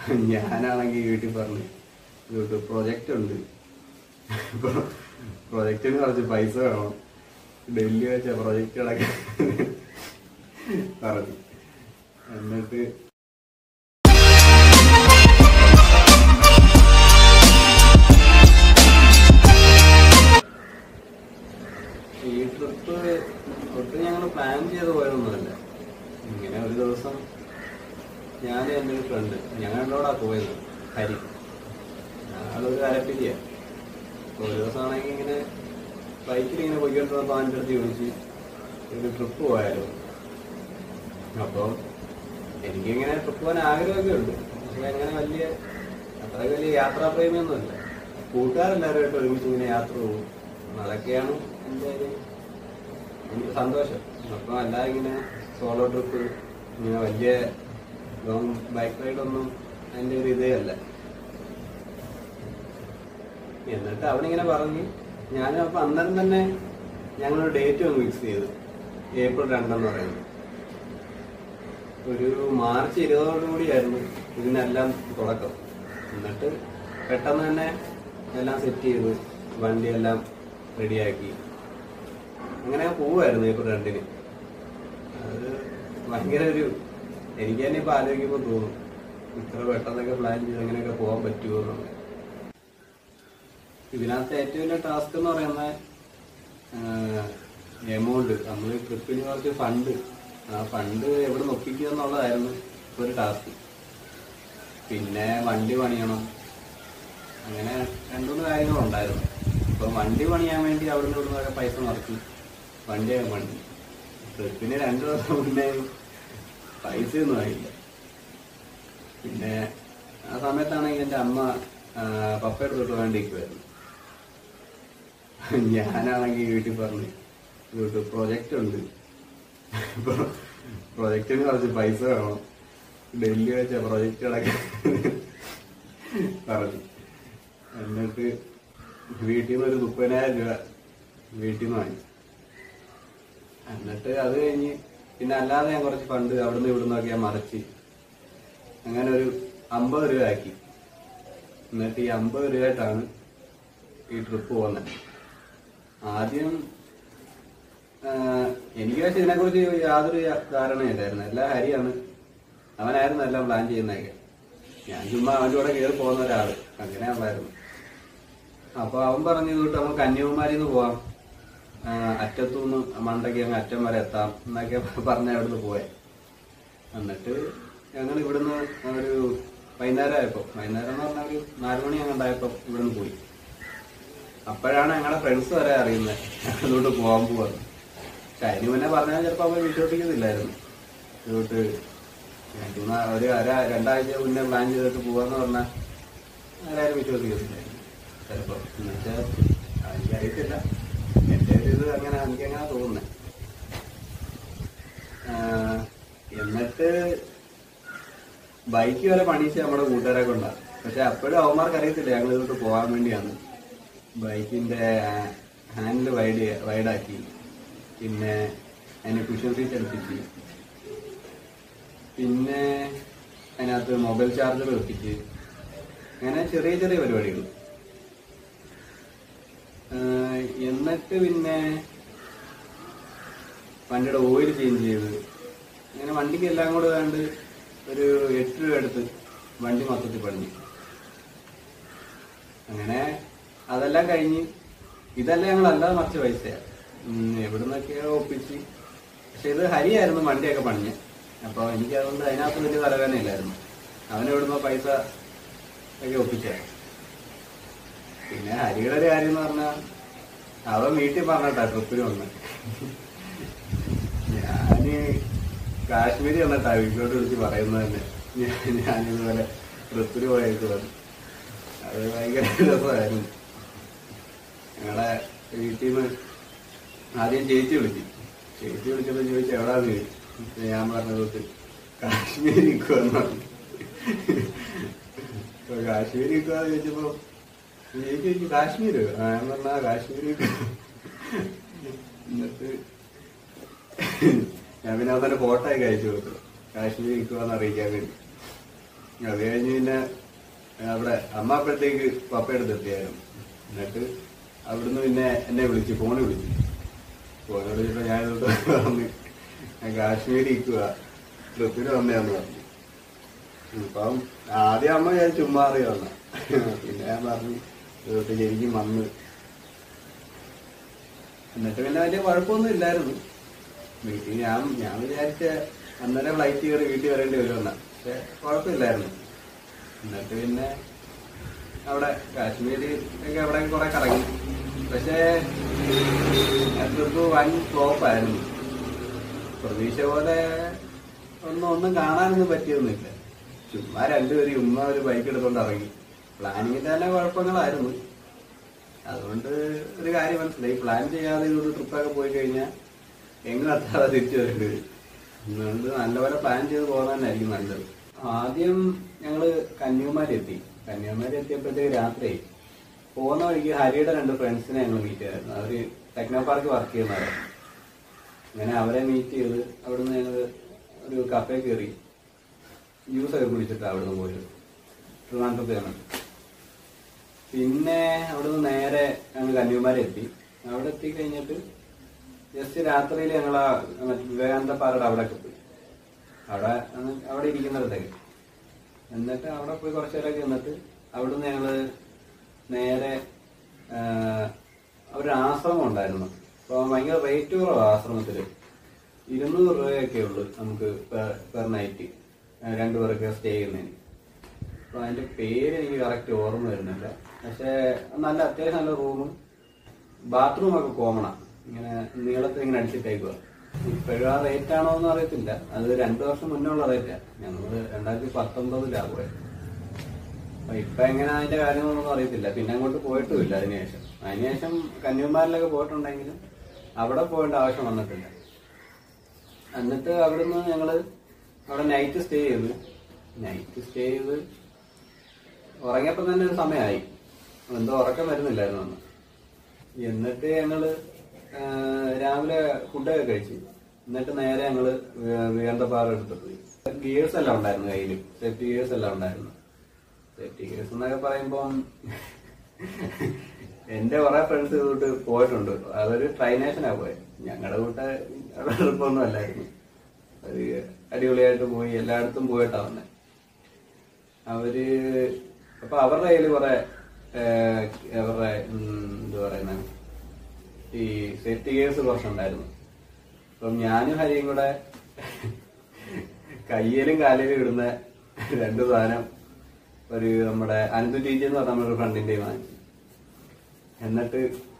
ഞാനാണെങ്കിൽ വീട്ടിൽ പറഞ്ഞു വീട്ടിൽ പ്രൊജക്റ്റ് ഉണ്ട് പ്രൊജക്റ്റിന് കുറച്ച് പൈസ വേണം ഡൽഹി വെച്ച പ്രൊജക്റ്റ് അടക്കം പറഞ്ഞു എന്നിട്ട് ഈ ട്രിപ്പ് ഒട്ടും ഞങ്ങൾ പ്ലാൻ ചെയ്ത് പോയതൊന്നുമല്ല ഇങ്ങനെ ഒരു ദിവസം ഞാൻ എൻ്റെ ഒരു ഫ്രണ്ട് ഞങ്ങളോടാ പോയത് ഹരി ആളൊരു അരപ്പിരിയ ഒരു ദിവസമാണെങ്കിൽ ഇങ്ങനെ ബൈക്കിൽ ഇങ്ങനെ പോയിക്കൊണ്ടിരുന്നപ്പോൾ അവൻ്റെ അടുത്ത് ചോദിച്ച് ഒരു ട്രിപ്പ് പോയാലോ അപ്പോൾ എനിക്കിങ്ങനെ ട്രിപ്പ് പോകാൻ ആഗ്രഹമൊക്കെ ഉണ്ട് പക്ഷെ അങ്ങനെ വലിയ അത്ര വലിയ യാത്രാപ്രേമിയൊന്നുമില്ല കൂട്ടുകാരെല്ലാവരുമായിട്ട് ഒരുമിച്ച് ഇങ്ങനെ യാത്ര പോകും അതൊക്കെയാണ് എൻ്റെ ഒരു എനിക്ക് സന്തോഷം അപ്പം അല്ലാതെ ഇങ്ങനെ സോളോ ട്രിപ്പ് ഇങ്ങനെ വലിയ ലോങ് ബൈക്ക് റൈഡൊന്നും എൻ്റെ ഒരു ഇതേ അല്ല എന്നിട്ട് അവനിങ്ങനെ പറഞ്ഞ് ഞാൻ അപ്പം അന്നേരം തന്നെ ഞങ്ങളൊരു ഡേറ്റ് ഒന്ന് ഫിക്സ് ചെയ്തു ഏപ്രിൽ രണ്ടെന്ന് പറയുന്നത് ഒരു മാർച്ച് ഇരുപതോടു കൂടിയായിരുന്നു ഇതിനെല്ലാം തുടക്കം എന്നിട്ട് പെട്ടെന്ന് തന്നെ എല്ലാം സെറ്റ് ചെയ്തു വണ്ടിയെല്ലാം റെഡിയാക്കി അങ്ങനെ പോവായിരുന്നു ഏപ്രിൽ രണ്ടിന് അത് ഭയങ്കര ഒരു എനിക്ക് തന്നെ ഇപ്പൊ ആലോചിക്കുമ്പോൾ തോന്നും ഇത്ര പെട്ടെന്നൊക്കെ പ്ലാൻ ചെയ്ത് എങ്ങനെയൊക്കെ പോകാൻ പറ്റുമോ എന്നുള്ളത് ഇതിനകത്ത് ഏറ്റവും വലിയ ടാസ്ക് എന്ന് പറയുന്നത് എമൗണ്ട് നമ്മൾ ട്രിപ്പിന് കുറച്ച് ഫണ്ട് ആ ഫണ്ട് എവിടെ നിന്ന് ഒപ്പിക്കുക എന്നുള്ളതായിരുന്നു ഒരു ടാസ്ക് പിന്നെ വണ്ടി പണിയണം അങ്ങനെ രണ്ടുമൂന്ന് കാര്യങ്ങളുണ്ടായിരുന്നു ഇപ്പൊ വണ്ടി പണിയാൻ വേണ്ടി അവിടെ നിന്ന് ഇവിടുന്നൊക്കെ പൈസ മറക്കി വണ്ടിയൊക്കെ പണി ട്രിപ്പിന് രണ്ടു ദിവസം മുന്നേ പൈസയൊന്നും ആയില്ല പിന്നെ ആ സമയത്താണെങ്കിൽ എൻ്റെ അമ്മ ആ, പപ്പയുടെ തൊട്ട് വേണ്ടിയിരിക്കുമായിരുന്നു ഞാനാണെങ്കിൽ വീട്ടിൽ പറഞ്ഞു വീട്ടിൽ പ്രൊജക്റ്റ് ഉണ്ട് പ്രൊജക്റ്റിന് കുറച്ച് പൈസ വേണം ഡൽഹി വെച്ച പ്രൊജക്റ്റ് അടക്കം പറഞ്ഞു എന്നിട്ട് വീട്ടിൽ നിന്ന് ഒരു മുപ്പതിനായിരം രൂപ വീട്ടിൽ നിന്ന് വാങ്ങി എന്നിട്ട് അത് കഴിഞ്ഞ് പിന്നെ അല്ലാതെ ഞാൻ കുറച്ച് ഫണ്ട് അവിടുന്ന് ഇവിടുന്നൊക്കെ ഞാൻ മറിച്ച് അങ്ങനെ ഒരു അമ്പത് രൂപ ആക്കി എന്നിട്ട് ഈ അമ്പത് രൂപയായിട്ടാണ് ഈ ട്രിപ്പ് പോകുന്നത് ആദ്യം ആ, എനിക്ക് പക്ഷെ ഇതിനെക്കുറിച്ച് യാതൊരു യാ- ധാരണയില്ലായിരുന്നു എല്ലാം ഹരിയാണ് അവനായിരുന്നു എല്ലാം പ്ലാൻ ചെയ്യുന്നതൊക്കെ ഞാൻ ചുമ്മാ അവൻ്റെ കൂടെ കയറി പോകുന്ന ഒരാള് അങ്ങനെയുള്ളായിരുന്നു അപ്പൊ അവൻ പറഞ്ഞു തൊട്ട് നമുക്ക് കന്യാകുമാരിയിൽ നിന്ന് പോവാം ആ, അറ്റത്തുനിന്ന് മണ്ടയ്ക്ക് അങ്ങ് അറ്റം വരെ എത്താം എന്നൊക്കെ പറഞ്ഞ അവിടുന്ന് പോയെ എന്നിട്ട് ഞങ്ങൾ ഇവിടുന്ന് ഒരു വൈകുന്നേരം ആയപ്പോ വൈകുന്നേരം എന്ന് പറഞ്ഞാൽ ഒരു നാലുമണി അങ്ങോട്ടായപ്പോ ഇവിടുന്ന് പോയി അപ്പോഴാണ് ഞങ്ങളുടെ ഫ്രണ്ട്സ് വരെ അറിയുന്നത് അതുകൊണ്ട് പോകാൻ പോവാന്ന് പക്ഷെ അതിന് മുന്നേ പറഞ്ഞാൽ ചിലപ്പോൾ അവർ വിശ്വസിക്കുന്നില്ലായിരുന്നു ഇതുകൊണ്ട് രണ്ടു മൂന്നാ- ഒരു അര രണ്ടാഴ്ച മുന്നേ പ്ലാൻ ചെയ്തിട്ട് പോവാന്ന് പറഞ്ഞാൽ ആരാരും വിശ്വസിക്കത്തില്ലായിരുന്നു ചിലപ്പോൾ എന്നുവെച്ചാൽ എനിക്കറിയത്തില്ല എൻ്റെ ഒരു ഇത് അങ്ങനെ എനിക്കങ്ങനെ തോന്നുന്നത് എന്നിട്ട് ബൈക്ക് വരെ പണിയിച്ച് നമ്മുടെ കൂട്ടുകാരെ കൊണ്ടാണ് പക്ഷെ അപ്പോഴും അവന്മാർക്ക് അറിയത്തില്ല ഞങ്ങൾ ഇതോട്ട് പോകാൻ വേണ്ടിയാണ് ബൈക്കിന്റെ ഹാൻഡിൽ വൈഡ് വൈഡാക്കി പിന്നെ അതിനെ കുഷൻ സീറ്റ് എടുപ്പിച്ച് പിന്നെ അതിനകത്ത് മൊബൈൽ ചാർജർ വെപ്പിച്ച് അങ്ങനെ ചെറിയ ചെറിയ പരിപാടികൾ ആഹ് എന്നിട്ട് പിന്നെ വണ്ടിയുടെ ഓയിൽ ചേഞ്ച് ചെയ്ത് അങ്ങനെ വണ്ടിക്ക് എല്ലാം കൂടെ വേണ്ട ഒരു എട്ട് രൂപ എടുത്ത് വണ്ടി മൊത്തത്തിൽ പണി അങ്ങനെ അതെല്ലാം കഴിഞ്ഞ് ഇതെല്ലാം ഞങ്ങൾ അല്ലാതെ മറിച്ച പൈസയാ ഉം, എവിടുന്നൊക്കെയോ ഒപ്പിച്ച് പക്ഷെ ഇത് ഹരിയായിരുന്നു വണ്ടിയൊക്കെ പണിഞ്ഞ് അപ്പൊ എനിക്ക് അതുകൊണ്ട് അതിനകത്ത് വലിയ തലവേദനയില്ലായിരുന്നു അവനെവിടുന്നോ പൈസ ഒക്കെ ഒപ്പിച്ച പിന്നെ ഹരിയുടെ ഒരു കാര്യം എന്ന് പറഞ്ഞാൽ അവൻ വീട്ടിൽ പറഞ്ഞിട്ടാ ട്രിപ്പിന് വന്ന് ഞാന് കാശ്മീരി വന്നിട്ടാ വീട്ടിലോട്ട് വിളിച്ച് പറയുന്നത് തന്നെ ഞാൻ- ഞാനിതുപോലെ ട്രിപ്പിന് പോയിട്ട് വന്നു അത് ഭയങ്കര രസമായിരുന്നു ഞങ്ങളെ വീട്ടിൽ നിന്ന് ആദ്യം ചേച്ചി വിളിച്ചു ചേച്ചി വിളിച്ചപ്പോൾ ചോദിച്ചു എവിടാന്ന് ചോദിച്ചു ഞാൻ പറഞ്ഞത് കാശ്മീർ നിൽക്കുമെന്ന് പറഞ്ഞു അപ്പൊ കാശ്മീർ നിൽക്കുവാന്ന് ചോദിച്ചപ്പോ ചേച്ചി ചോദിച്ചു കാശ്മീർ ആ ഞാൻ പറഞ്ഞ കാശ്മീർ എന്നിട്ട് ഞാൻ പിന്നെ അവന്റെ ഫോട്ടോ ഒക്കെ അയച്ചു കൊടുത്തു കാശ്മീർ നിൽക്കുവാന്ന് അറിയിക്കാൻ വേണ്ടി അത് കഴിഞ്ഞ് പിന്നെ അവിടെ അമ്മ അപ്പോഴത്തേക്ക് പപ്പയുടെ എത്തിയായിരുന്നു എന്നിട്ട് അവിടുന്ന് പിന്നെ എന്നെ വിളിച്ചു ഫോണിൽ വിളിച്ചു ഫോണിൽ വിളിച്ചപ്പോ ഞാൻ ഇതോട്ട് പറഞ്ഞു ഞാൻ കാശ്മീരിൽ ഇരിക്കുക ട്രിപ്പിന് വന്നതാന്ന് പറഞ്ഞു ഇപ്പം ആദ്യം അമ്മ ഞാൻ ചുമ്മാ അറിയാവുന്ന പിന്നെ ഞാൻ പറഞ്ഞു ഇതൊട്ട് ശരിക്കും വന്ന് എന്നിട്ട് പിന്നെ വലിയ കുഴപ്പമൊന്നും ഇല്ലായിരുന്നു വീട്ടിൽ ഞാൻ ഞാൻ വിചാരിച്ച അന്നേരം ഫ്ലൈറ്റ് കയറി വീട്ടിൽ വരേണ്ടി വരുമെന്ന പക്ഷെ കുഴപ്പമില്ലായിരുന്നു എന്നിട്ട് പിന്നെ അവിടെ കാശ്മീര് ഒക്കെ അവിടെ കുറെ കറങ്ങി പക്ഷേ ട്രിപ്പ് വൻ ഫ്ലോപ്പായിരുന്നു പ്രതീക്ഷ പോലെ ഒന്നും ഒന്നും കാണാനൊന്നും പറ്റിയൊന്നുമില്ല ചുമ്മാ രണ്ടുപേരും ഉമ്മ ഒരു ബൈക്ക് എടുത്തോണ്ട് ഇറങ്ങി പ്ലാനിങ്ങിന്റെ തന്നെ കുഴപ്പങ്ങളായിരുന്നു അതുകൊണ്ട് ഒരു കാര്യം മനസ്സിലായി പ്ലാൻ ചെയ്യാതെ ഒരു ട്രിപ്പൊക്കെ പോയി കഴിഞ്ഞാൽ എങ്ങും എത്താതെ തിരിച്ചു വരേണ്ടി വരും അതുകൊണ്ട് നല്ലപോലെ പ്ലാൻ ചെയ്ത് പോകാൻ തന്നെയായിരിക്കും നല്ലത് ആദ്യം ഞങ്ങള് കന്യാകുമാരി എത്തി കന്യാകുമാരി എത്തിയപ്പോഴത്തേക്ക് രാത്രി പോകുന്ന വഴിക്ക് ഹരിയുടെ രണ്ട് ഫ്രണ്ട്സിനെ ഞങ്ങൾ മീറ്റ് ചെയ്തായിരുന്നു അവര് ടെക്നോ പാർക്ക് വർക്ക് ചെയ്യുന്നവരാണ് അങ്ങനെ അവരെ മീറ്റ് ചെയ്ത് അവിടുന്ന് ഞങ്ങൾ ഒരു കഫേ കയറി ജ്യൂസ് ഒക്കെ കുടിച്ചിട്ട് അവിടുന്ന് പോയത് ട്രിവാൻഡ്രത്ത് പിന്നെ അവിടുന്ന് നേരെ ഞങ്ങൾ കന്യാകുമാരി എത്തി അവിടെ എത്തി കഴിഞ്ഞിട്ട് ജസ്റ്റ് രാത്രിയിൽ ഞങ്ങൾ ആ മറ്റേ വിവേകാനന്ദ പാറയുടെ അവിടെയൊക്കെ പോയി അവിടെ അന്ന് അവിടെ ഇരിക്കുന്നിടത്തേക്ക് എന്നിട്ട് അവിടെ പോയി കുറച്ചു നേരമൊക്കെ നിന്നിട്ട് അവിടുന്ന് ഞങ്ങള് നേരെ ആ, ഒരു ആശ്രമം ഉണ്ടായിരുന്നു അപ്പൊ ഭയങ്കര റേറ്റ് കുറവാണ് ആശ്രമത്തില് ഇരുന്നൂറ് രൂപയൊക്കെ ഉള്ളു നമുക്ക് പെർ നൈറ്റ് രണ്ടുപേർക്ക് സ്റ്റേ ചെയ്യുന്നതിന് അപ്പൊ അതിന്റെ പേര് എനിക്ക് കറക്റ്റ് ഓർമ്മ വരുന്നില്ല പക്ഷെ നല്ല അത്യാവശ്യം നല്ല റൂമും ബാത്റൂം ഒക്കെ കോമണാ ഇങ്ങനെ നീളത്തിൽ ഇങ്ങനെ അടിച്ചിട്ടേക്കുക ഇപ്പോഴും ആ റേറ്റ് ആണോ എന്ന് അറിയത്തില്ല അത് രണ്ടു വർഷം മുന്നേ ഉള്ള റേറ്റാ ഞങ്ങള് രണ്ടായിരത്തി പത്തൊമ്പതിലാണ് പോയത് അപ്പൊ ഇപ്പൊ എങ്ങനെ അതിന്റെ കാര്യങ്ങളൊന്നും അറിയത്തില്ല പിന്നെ അങ്ങോട്ട് പോയിട്ടുമില്ല അതിനുശേഷം അതിനുശേഷം കന്യാകുമാരിലൊക്കെ പോയിട്ടുണ്ടെങ്കിലും അവിടെ പോകേണ്ട ആവശ്യം വന്നിട്ടില്ല എന്നിട്ട് അവിടുന്ന് ഞങ്ങള് അവിടെ നൈറ്റ് സ്റ്റേ ചെയ്തു നൈറ്റ് സ്റ്റേ ചെയ്ത് ഉറങ്ങിയപ്പോ തന്നെ ഒരു സമയമായി എന്തോ ഉറക്കം വരുന്നില്ലായിരുന്നു അന്ന് എന്നിട്ട് ഞങ്ങള് ആ, രാവിലെ ഫുഡൊക്കെ കഴിച്ചു എന്നിട്ട് നേരെ ഞങ്ങള് വേണ്ടപ്പാറ എടുത്ത് പോയി ഗിയേഴ്സ് എല്ലാം ഉണ്ടായിരുന്നു കയ്യില് സേഫ്റ്റി ഗിയേഴ്സ് എല്ലാം ഉണ്ടായിരുന്നു സേഫ്റ്റി ഗിയേഴ്സ് എന്നൊക്കെ പറയുമ്പം എന്റെ കുറെ ഫ്രണ്ട്സ് ഇതോട്ട് പോയിട്ടുണ്ട് അതൊരു ട്രൈനേഷനാ പോയത് ഞങ്ങളുടെ കൂട്ട എളുപ്പമൊന്നും അല്ലായിരുന്നു ഒരു അടിപൊളിയായിട്ട് പോയി എല്ലായിടത്തും പോയിട്ടാ വന്നെ അവര് അപ്പൊ അവരുടെ കയ്യില് കുറെ ഏഹ്, അവരുടെ ഉം, എന്താ പറയുന്ന ഈ സേഫ്റ്റി ഗിയേഴ്സ് കുറച്ചുണ്ടായിരുന്നു അപ്പം ഞാനും ഹരിയും കൂടെ കയ്യിലും കാലിലും ഇടുന്ന രണ്ട് സാധനം ഒരു നമ്മുടെ അനന്തു ടീച്ചർ എന്ന് പറഞ്ഞ നമ്മുടെ ഫ്രണ്ടിന്റെ വാങ്ങിച്ചു എന്നിട്ട്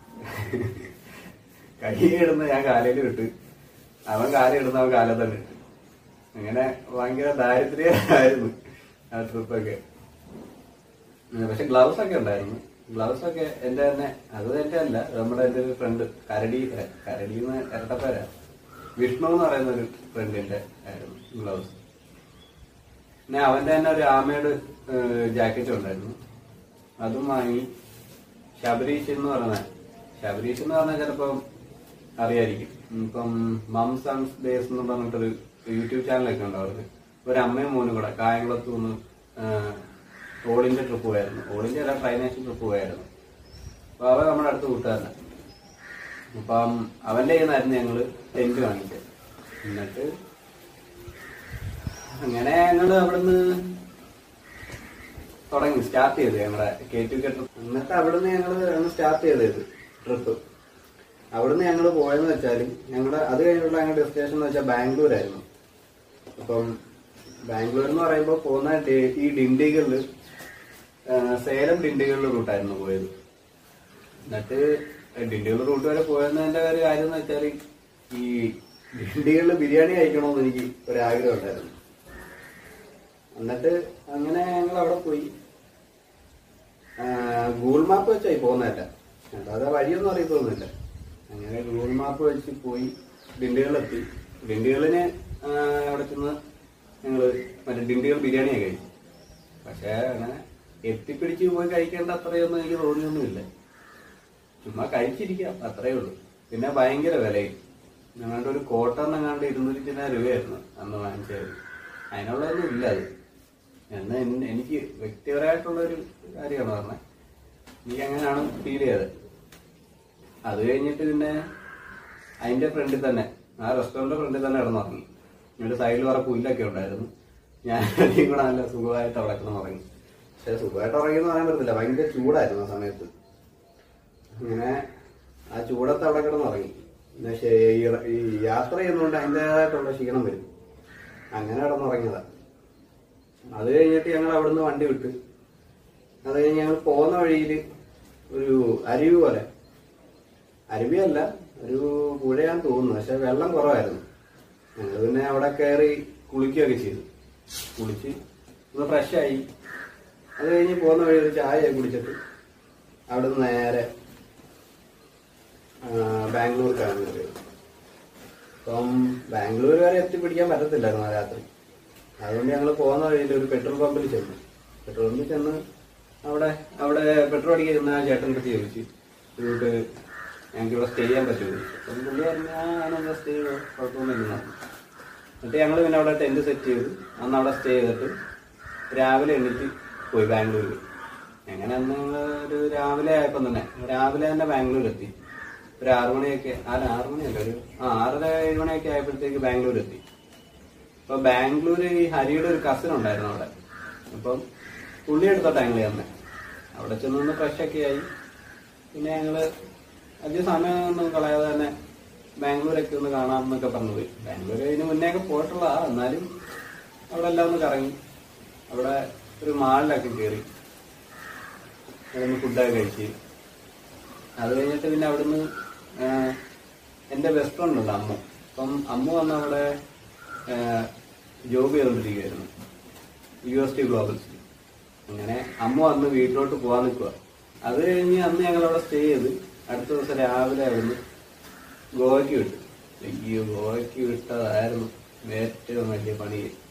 കയ്യിലിടുന്ന ഞാൻ കാലയിൽ ഇട്ട് അവൻ കാലിടുന്ന അവൻ കാലിൽ തന്നെ ഇട്ട് അങ്ങനെ ഭയങ്കര ദാരിദ്ര്യമായിരുന്നു ആ ട്രിപ്പൊക്കെ പക്ഷെ ഗ്ലൗസ് ഒക്കെ ഉണ്ടായിരുന്നു ഗ്ലൗസ് ഒക്കെ എന്റെ തന്നെ അത് എന്റെ അല്ല നമ്മുടെ എന്റെ ഒരു ഫ്രണ്ട് കരടി കരടി എന്ന് ഇരട്ടപ്പേര വിഷ്ണു എന്ന് പറയുന്ന ഒരു ഫ്രണ്ടിന്റെ ആയിരുന്നു ഗ്ലൗസ് പിന്നെ അവന്റെ തന്നെ ഒരു ആമയുടെ ജാക്കറ്റ് ഉണ്ടായിരുന്നു അതും വാങ്ങി ശബരീഷ് എന്ന് പറഞ്ഞ ശബരീഷ് എന്ന് പറഞ്ഞാൽ ചിലപ്പം അറിയായിരിക്കും ഇപ്പം മംസ് ആൻഡ് ഡേസ് എന്ന് പറഞ്ഞിട്ടൊരു യൂട്യൂബ് ചാനലൊക്കെ ഉണ്ട് അവർക്ക് ഒരു അമ്മയും മോനും കൂടെ കായംകുളത്ത് നിന്ന് ഓൾ ഇന്ത്യ ട്രിപ്പ് പോയായിരുന്നു ഓൾ ഇന്ത്യ അല്ല ട്രൈനേഷൻ ട്രിപ്പ് പോയായിരുന്നു അപ്പൊ അവൻ നമ്മുടെ അടുത്ത് കൂട്ടുകാരനാണ് അപ്പം അവന്റെ കയ്യിൽ നിന്നായിരുന്നു ഞങ്ങള് ടെന്റ് വാങ്ങിച്ചത് എന്നിട്ട് അങ്ങനെ ഞങ്ങള് അവിടുന്ന് തുടങ്ങി സ്റ്റാർട്ട് ചെയ്ത് ഞങ്ങളുടെ കെ ടു കെ ട്രിപ്പ് എന്നിട്ട് അവിടുന്ന് ഞങ്ങള് ഒന്ന് സ്റ്റാർട്ട് ചെയ്തത് ട്രിപ്പ് അവിടുന്ന് ഞങ്ങൾ പോയെന്ന് വെച്ചാല് ഞങ്ങളുടെ അത് കഴിഞ്ഞുള്ള ഞങ്ങളുടെ ഡെസ്റ്റിനേഷൻ എന്ന് വെച്ചാൽ ബാംഗ്ലൂർ ആയിരുന്നു അപ്പം ബാംഗ്ലൂർ എന്ന് പറയുമ്പോൾ പോകുന്ന ഡി- ഈ ഡിണ്ടികളില് ആ, സേലം ഡിണ്ടികളിൽ റൂട്ടായിരുന്നു പോയത് എന്നിട്ട് ഡിണ്ടികൾ റൂട്ട് വരെ പോയതിന്റെ ഒരു കാര്യം എന്ന് വെച്ചാല് ഈ ഡിണ്ടികളിൽ ബിരിയാണി കഴിക്കണമെന്ന് എനിക്ക് ഒരു ആഗ്രഹം ഉണ്ടായിരുന്നു എന്നിട്ട് അങ്ങനെ ഞങ്ങൾ അവിടെ പോയി ഗൂഗിൾ മാപ്പ് വെച്ചായി പോകുന്നതല്ല അല്ലാതെ വഴിയൊന്നും അറിയത്തൊന്നുമില്ല അങ്ങനെ ഗൂഗിൾ മാപ്പ് വെച്ച് പോയി ഡിണ്ടികളിലെത്തി ഡിണ്ടികളിന് ആ, അവിടെ ചെന്ന് ഞങ്ങള് മറ്റേ ഡിണ്ടികൾ ബിരിയാണിയൊക്കെ കഴിച്ചു പക്ഷെ അങ്ങനെ എത്തിപ്പിടിച്ച് പോയി കഴിക്കേണ്ട അത്രയൊന്നും എനിക്ക് തോന്നിയൊന്നുമില്ല ചുമ്മാ കഴിച്ചിരിക്കാം അത്രേ ഉള്ളൂ പിന്നെ ഭയങ്കര വിലയും ഞങ്ങളുടെ ഒരു കോട്ടൺ എങ്ങാണ്ട് ഇരുന്നൂറ്റി ചിന്ന രൂപയായിരുന്നു അന്ന് വാങ്ങിച്ചത് അതിനുള്ളതൊന്നും ഇല്ല അത് എന്ന് എൻ- എനിക്ക് വ്യക്തിപരമായിട്ടുള്ള ഒരു കാര്യമാണ് പറഞ്ഞത് എനിക്ക് അങ്ങനെയാണ് ഫീൽ ചെയ്തത് അത് കഴിഞ്ഞിട്ട് പിന്നെ അതിന്റെ ഫ്രണ്ടിൽ തന്നെ ആ റെസ്റ്റോറന്റ് ഫ്രണ്ടിൽ തന്നെ കിടന്നുറങ്ങി എന്നിട്ട് സൈഡിൽ കുറെ പുല്ലൊക്കെ ഉണ്ടായിരുന്നു ഞാൻ അധികം കൂടെ നല്ല സുഖമായിട്ട് അവിടെ കിടന്ന് ഉറങ്ങി പക്ഷെ സുഖമായിട്ട് ഉറങ്ങിയെന്ന് പറയാൻ പറ്റത്തില്ല ഭയങ്കര ചൂടായിരുന്നു ആ സമയത്ത് അങ്ങനെ ആ ചൂടത്ത് അവിടെ കിടന്ന് ഉറങ്ങി പിന്നെ ശേ- ഈ- ഈ യാത്ര ചെയ്യുന്നതുകൊണ്ട് അതിൻ്റെതായിട്ടുള്ള ക്ഷീണം വരും അങ്ങനെ കിടന്നുറങ്ങിയതാ അത് കഴിഞ്ഞിട്ട് ഞങ്ങൾ അവിടുന്ന് വണ്ടി വിട്ട് അത് കഴിഞ്ഞ് ഞങ്ങൾ പോകുന്ന വഴിയിൽ ഒരു അരുവി പോലെ അരുവിയല്ല ഒരു പുഴയാന്ന് തോന്നുന്നു പക്ഷെ വെള്ളം കുറവായിരുന്നു ഞങ്ങൾ പിന്നെ അവിടെ കയറി കുളിക്കുകയൊക്കെ ചെയ്തു കുളിച്ച് ഒന്ന് ഫ്രഷായി അത് കഴിഞ്ഞ് പോകുന്ന വഴി ഒരു ചായ കുടിച്ചിട്ട് അവിടുന്ന് നേരെ ആ, ബാംഗ്ലൂർക്കാണ് കയറിയത് അപ്പം ബാംഗ്ലൂർ വരെ എത്തിപ്പിടിക്കാൻ പറ്റത്തില്ലായിരുന്നു ആ രാത്രി അതുകൊണ്ട് ഞങ്ങൾ പോകുന്ന വഴിയിൽ ഒരു പെട്രോൾ പമ്പിൽ ചെന്നു പെട്രോൾ പമ്പിൽ ചെന്ന് അവിടെ അവിടെ പെട്രോൾ അടിക്കാൻ ചെന്ന ആ ചേട്ടൻ പറ്റി ചോദിച്ചു ഇങ്ങോട്ട് ഞങ്ങൾക്ക് ഇവിടെ സ്റ്റേ ചെയ്യാൻ പറ്റുമോ അപ്പം പുള്ളി പറഞ്ഞു ആ ഞാനെന്താ സ്റ്റേ ചെയ്തോ കുഴപ്പമൊന്നുമില്ല എന്ന് പറഞ്ഞു. എന്നിട്ട് ഞങ്ങൾ പിന്നെ അവിടെ ടെന്റ് സെറ്റ് ചെയ്തു അന്ന് അവിടെ സ്റ്റേ ചെയ്തിട്ട് രാവിലെ എണീറ്റ് പോയി ബാംഗ്ലൂരിൽ എങ്ങനെ അന്ന് ഞങ്ങൾ ഒരു രാവിലെ ആയപ്പോൾ തന്നെ രാവിലെ തന്നെ ബാംഗ്ലൂർ എത്തി ഒരു ആറു മണിയൊക്കെ അല്ല ആറു മണിയല്ല ഒരു ആ ആറര ഏഴ് മണിയൊക്കെ ആയപ്പോഴത്തേക്ക് ബാംഗ്ലൂർ എത്തി അപ്പൊ ബാംഗ്ലൂര് ഈ ഹരിയുടെ ഒരു കസിൻ ഉണ്ടായിരുന്നു അവിടെ അപ്പം പുള്ളി എടുത്തോട്ടെ ഞങ്ങൾ ചെന്നെ അവിടെ ചെന്ന് ഫ്രഷ് ഒക്കെ ആയി പിന്നെ ഞങ്ങള് അധികം സമയമൊന്നും കളയാതെ തന്നെ ബാംഗ്ലൂരൊക്കെ ഒന്ന് കാണാമെന്നൊക്കെ പറഞ്ഞു പോയി ബാംഗ്ലൂർ ഇതിന് മുന്നേ ഒക്കെ പോയിട്ടുള്ളതാ എന്നാലും അവിടെ എല്ലാം ഒന്ന് കറങ്ങി അവിടെ ഒരു മാളിലൊക്കെ കയറി അവിടുന്ന് ഫുഡൊക്കെ കഴിച്ച് അത് കഴിഞ്ഞിട്ട് പിന്നെ അവിടുന്ന് ആ, എന്റെ ബെസ്റ്റ് ഫ്രണ്ട് ഉണ്ട് അമ്മു അപ്പം അമ്മു വന്ന് അവിടെ ആ, ജോബ് ചെയ്തുകൊണ്ടിരിക്കുകയായിരുന്നു യു എസ് ടി ഗ്ലോബൽസ് അങ്ങനെ അമ്മ വന്ന് വീട്ടിലോട്ട് പോകാൻ നിൽക്കുക അത് കഴിഞ്ഞ് അന്ന് ഞങ്ങൾ അവിടെ സ്റ്റേ ചെയ്ത് അടുത്ത ദിവസം രാവിലെ അവിടുന്ന് ഗോവയ്ക്ക് വിട്ടു അയ്യോ ഗോവയ്ക്ക് വിട്ടതായിരുന്നു ഏറ്റവും വലിയ പണി